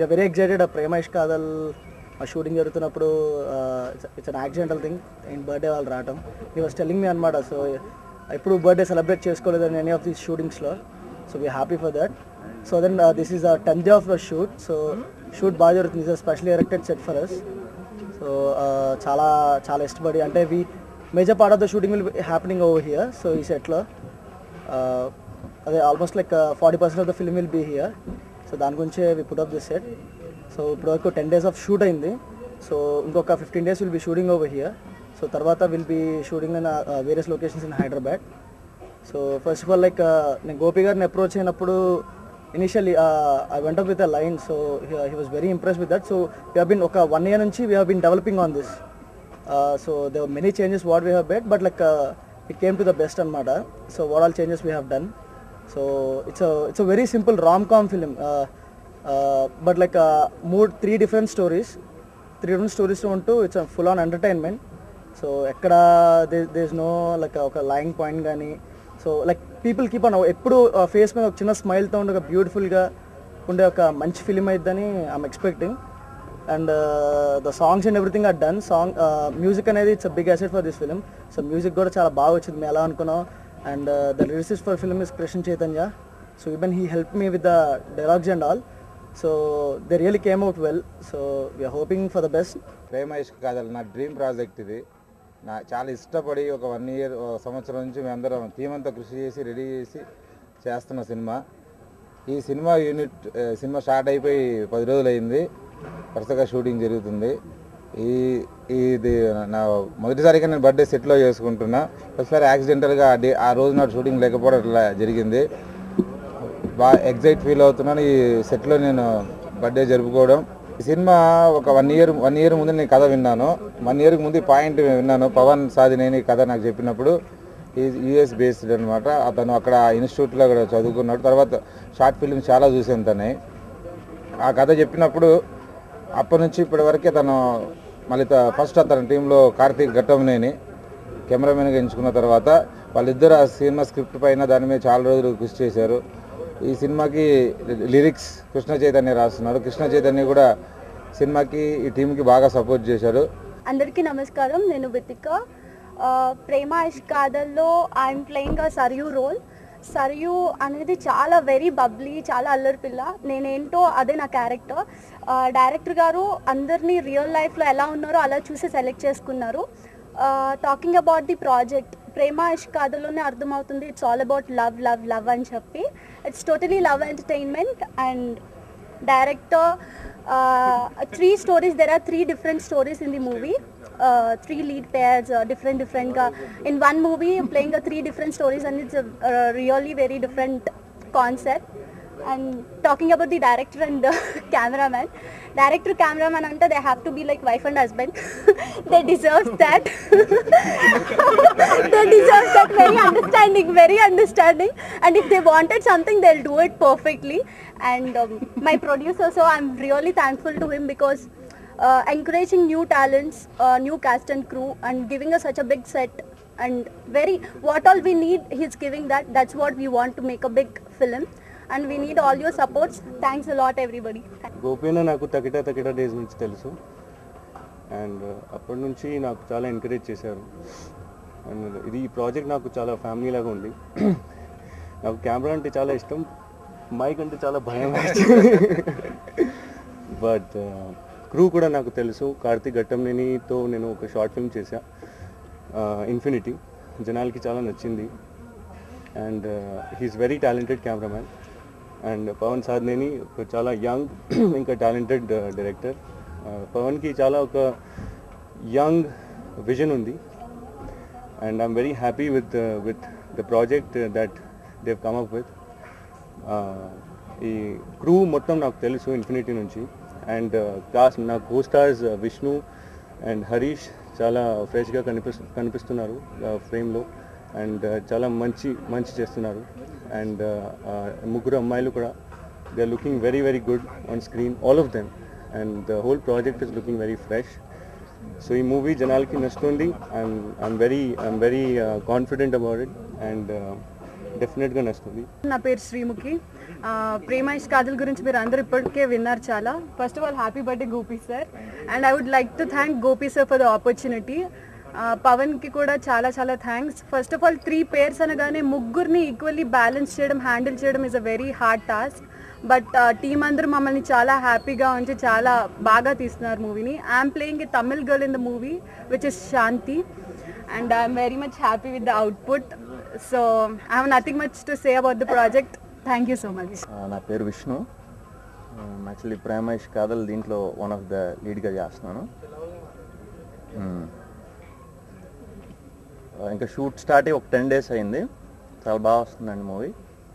We are very excited ప్రేమ ఇష్ కాదల్ ఆ shooting జరుగుతున్నప్పుడు ఇట్స్ అన్ యాక్సిడెంటల్ థింగ్ నేను బర్త్డే వాళ్ళు రావటం ఈ వాస్ టెల్లింగ్ మీ అనమాట సో ఎప్పుడు బర్త్డే సెలబ్రేట్ చేసుకోలేదని ఎనీ ఆఫ్ దీస్ షూటింగ్స్లో so we happy for that so then this is a tenth day of the shoot so shoot బాగా జరుగుతుంది specially erected set for us so చాలా చాలా ఇష్టపడి అంటే we major part of the shooting will happening over here so ఈ సెట్లో అదే almost like forty percent of the film will be here so దాని గురించే we put off this set so ఇప్పటివరకు టెన్ డేస్ ఆఫ్ షూట్ అయింది so ఇంకొక fifteen days will be shooting over here so తర్వాత will be shooting in various locations in Hyderabad so first of all like నేను గోపి గారిని approach అయినప్పుడు initially I went with a line so he was very impress with that so we been ఒక one year నుంచి we been developing on this so they many changes what we have bet but like it came to the best అనమాట so what all changes we have done so it's it's a very simple rom com film but like మూడు three different stories three different stories ఉంటూ it's full on entertainment so ఎక్కడ they is no like ఒక line point కానీ so like people keep on ఎప్పుడు face మీద ఒక చిన్న స్మైల్తో ఉండే ఒక బ్యూటిఫుల్గా ఉండే ఒక మంచి ఫిలిం అయిద్దని I'm expecting and the songs and everything are done song music అనేది it's big asset for this film so music కూడా చాలా బాగా వచ్చింది మేము ఎలా అనుకున్నాం and the lyricist for film is Krishna Chaitanya so even he help me with the dialogues and all so they really came out well so we are hoping for the best Prema Ishq Kaadhal నా dream project ఇది నా చాలా ఇష్టపడి ఒక వన్ ఇయర్ సంవత్సరం నుంచి మేమందరం team అంతా కృషి చేసి రెడీ చేసి చేస్తున్న సినిమా ఈ సినిమా యూనిట్ ఆ, సినిమా స్టార్ట్ అయిపోయి పది రోజులు అయింది వరుసగా షూటింగ్ జరుగుతుంది ఈ ఇది నా మొదటిసారిగా నేను బర్త్డే సెట్లో చేసుకుంటున్నా ఒకసారి యాక్సిడెంటల్గా ఆ డే ఆ రోజు నాడు షూటింగ్ లేకపోవడం ఇట్లా జరిగింది బాగా ఎగ్జైట్ ఫీల్ అవుతున్నాను ఈ సెట్లో నేను బర్త్డే జరుపుకోవడం ఈ సినిమా ఒక వన్ ఇయర్ వన్ ఇయర్ ముందు నేను కథ విన్నాను వన్ ఇయర్కి ముందు ఈ పాయింట్ విన్నాను పవన్ సాధినేని కథ నాకు చెప్పినప్పుడు ఈ యూఎస్ బేస్డ్ అనమాట అతను అక్కడ ఇన్స్టిట్యూట్లో కూడా చదువుకున్నాడు తర్వాత షార్ట్ ఫిల్మ్ చాలా చూసాను తనే ఆ కథ చెప్పినప్పుడు అప్పటి నుంచి ఇప్పటి వరకే తను మళ్ళీ త- ఫస్ట్ అతని టీంలో కార్తీక్ ఘట్టంనేని కెమెరామెన్గా ఎంచుకున్న తర్వాత వాళ్ళిద్దరు ఆ సినిమా స్క్రిప్ట్ పైన దాని మీద చాలా రోజులు కృషి చేశారు ఈ సినిమాకి లిరిక్స్ కృష్ణ చైతన్య రాస్తున్నారు కృష్ణ చైతన్య కూడా సినిమాకి ఈ టీంకి బాగా సపోర్ట్ చేశారు అందరికీ నమస్కారం నేను వితిక ఆ, ప్రేమ ఇష్కాదల్లో I'm playing a Sarayu role Sarayu అనేది చాలా వెరీ బబ్లీ చాలా అల్లరి పిల్ల నేనేంటో అదే నా క్యారెక్టర్ డైరెక్టర్ గారు అందరినీ రియల్ లైఫ్లో ఎలా ఉన్నారో అలా చూసి సెలెక్ట్ చేసుకున్నారు talking about the project Prema ఇష్కాదలోనే అర్థమవుతుంది it's all about love love love అని చెప్పి it's totally love entertainment and director uh, three stories there are three different stories in the movie uh, three lead pairs uh, different different uh, in one movie playing uh, three different stories and it's a, a really very different concept and talking about the director and the cameraman director cameraman ante they have to be like wife and husband they deserve that they deserve that very understanding very understanding and if they wanted something they'll do it perfectly and um, my producer so i'm really thankful to him because uh, encouraging new talents uh, new cast and crew and giving us such a big set and very what all we need he's giving that that's what we want to make a big film and we need all your supports thanks a lot everybody గోపీన నాకు తకిట తకిట days నుంచి తెలుసు and అప్పటి నుంచి నాకు చాలా ఎంకరేజ్ చేశారు అండ్ ఇది ఈ ప్రాజెక్ట్ నాకు చాలా ఫ్యామిలీ లాగా ఉంది నాకు కెమెరా అంటే చాలా ఇష్టం మైక్ అంటే చాలా భయం బట్ క్రూ కూడా నాకు తెలుసు కార్తీక్ ఘట్టంనేనితో నేను ఒక షార్ట్ ఫిల్మ్ చేశా ఇన్ఫినిటీ జనాలకి చాలా నచ్చింది and he's very talented cameraman and Pavan Sadhneni ఒక చాలా యంగ్ ఇంకా టాలెంటెడ్ డైరెక్టర్ పవన్కి చాలా ఒక యంగ్ విజన్ ఉంది and I'm very happy with with the project that they've come up with ఈ క్రూ మొత్తం నాకు తెలుసు ఇన్ఫినిటీ నుంచి అండ్ కాస్ట్ నా co stars Vishnu and Harish చాలా ఫ్రెష్గా కనిపిస్తు కనిపిస్తున్నారు ఫ్రేమ్లో అండ్ చాలా మంచి మంచి చేస్తున్నారు అండ్ ముగ్గురు అమ్మాయిలు కూడా they are looking very very good on screen all of them and the whole project is looking very fresh so ఈ మూవీ జనాలకి నచ్చుతుంది I'm I'm very I'm very confident about it and డెఫినెట్గా నచ్చుతుంది నా పేరు శ్రీముఖి ఆ, ప్రేమ ఇష్ కాదల్ గురించి మీరు అందరూ ఇప్పటికే విన్నారు చాలా first of all happy birthday Gopi sir and I would like to thank Gopi sir for the opportunity పవన్కి కూడా చాలా చాలా thanks first of all three pairs అనగానే ముగ్గురిని ఈక్వల్లీ బ్యాలెన్స్ చేయడం హ్యాండిల్ చేయడం is a very hard task but team అందరూ మమ్మల్ని చాలా హ్యాపీగా ఉంచి చాలా బాగా తీస్తున్నారు మూవీని I'm playing a Tamil girl in the movie which is Shanti and I'm very much happy with the output. So I have nothing much to say about the project. Thank you so much. ఆ, నా పేరు Vishnu actually ప్రేమ ఇష్ కాదల్ దీంట్లో one of the లీడ్గా చేస్తున్నాను మ్మ్. ఆ, ఇంకా shoot start అయ్యి ఒక టెన్ డేస్ అయింది చాలా బాగా వస్తుందండి మూవీ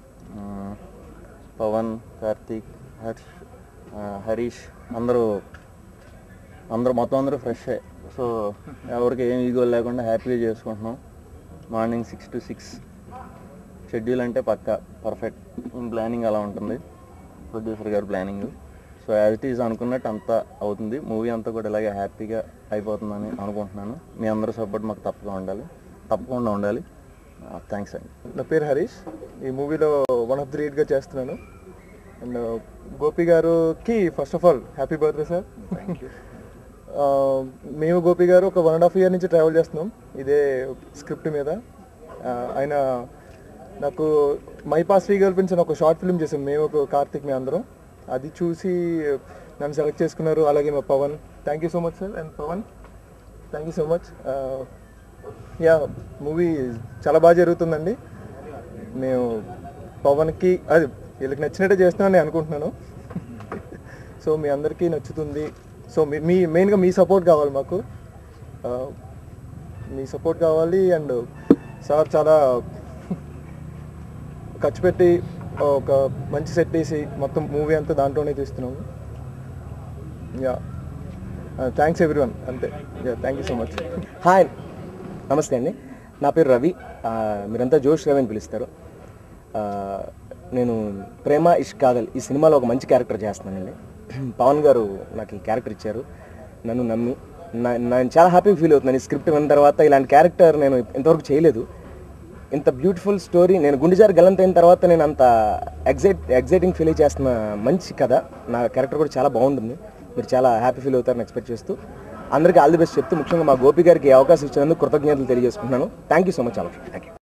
పవన్ కార్తీక్ హర్ష్ ఆ, హరీష్ అందరూ అందరూ మొత్తం అందరూ ఫ్రెష్ సో ఎవరికి ఏం ఈగో లేకుండా హ్యాపీగా చేసుకుంటున్నాం morning six to six schedule అంటే పక్కా పర్ఫెక్ట్ ప్లానింగ్ అలా ఉంటుంది ప్రొడ్యూసర్ గారు planning so as it is అనుకున్నట్టు అంతా అవుతుంది మూవీ అంతా కూడా ఇలాగే హ్యాపీగా అయిపోతుందని అనుకుంటున్నాను మీ అందరూ సపోర్ట్ మాకు తప్పగా ఉండాలి తప్పకుండా ఉండాలి థ్యాంక్స్ అండి నా పేరు హరీష్ ఈ మూవీలో వన్ ఆఫ్ ది లీడ్గా చేస్తున్నాను అండ్ గోపి గారుకి first of all happy birthday sir మేము గోపి గారు ఒక వన్ అండ్ హాఫ్ ఇయర్ నుంచి ట్రావెల్ చేస్తున్నాం ఇదే స్క్రిప్ట్ మీద ఆ, ఆయన నాకు మై పాస్ శ్రీ గర్ల్ ఒక షార్ట్ ఫిల్మ్ చేసాం మేము ఒక కార్తిక్ మేము అందరం అది చూసి నన్ను సెలెక్ట్ చేసుకున్నారు అలాగే మా Pavan thank you so much sir and Pavan thank you so much yeah movie చాలా బాగా జరుగుతుందండి మేము పవన్కి అది వీళ్ళకి నచ్చినట్టే చేస్తున్నామని నేను అనుకుంటున్నాను సో మీ అందరికీ నచ్చుతుంది సో మీ మీ మెయిన్గా మీ సపోర్ట్ కావాలి మాకు ఆ, మీ సపోర్ట్ కావాలి అండ్ సార్ చాలా ఖర్చు పెట్టి ఒక మంచి సెట్ వేసి మొత్తం మూవీ అంతా దాంట్లోనే తీస్తున్నాము యా థ్యాంక్స్ ఎవ్రీ వన్ అంతే yeah thank you so much hi నమస్తే అండి నా పేరు రవి ఆ, మీరంతా జోష్ రవి అని పిలుస్తారు ఆ, నేను ప్రేమ ఇష్ కాదల్ ఈ సినిమాలో ఒక మంచి క్యారెక్టర్ చేస్తున్నానండి పవన్ గారు నాకు ఈ క్యారెక్టర్ ఇచ్చారు నన్ను నమ్మి నా- నేను చాలా హ్యాపీగా ఫీల్ అవుతున్నాను ఈ స్క్రిప్ట్ విన్న తర్వాత ఇలాంటి క్యారెక్టర్ నేను ఇంతవరకు చేయలేదు ఇంత బ్యూటిఫుల్ స్టోరీ నేను గుండెజారి గల్లంత అయిన తర్వాత నేను అంత ఎగ్జైట్ ఎగ్జైటింగ్ ఫీల్ చేస్తున్న మంచి కథ నా క్యారెక్టర్ కూడా చాలా బాగుంటుంది మీరు చాలా హ్యాపీ ఫీల్ అవుతారని ఎక్స్పెక్ట్ చేస్తూ అందరికీ ఆల్ ది బెస్ట్ చెప్తూ ముఖ్యంగా మా గోపి గారికి ఈ అవకాశం ఇచ్చినందుకు కృతజ్ఞతలు తెలియజేసుకుంటున్నాను thank you so much all thank you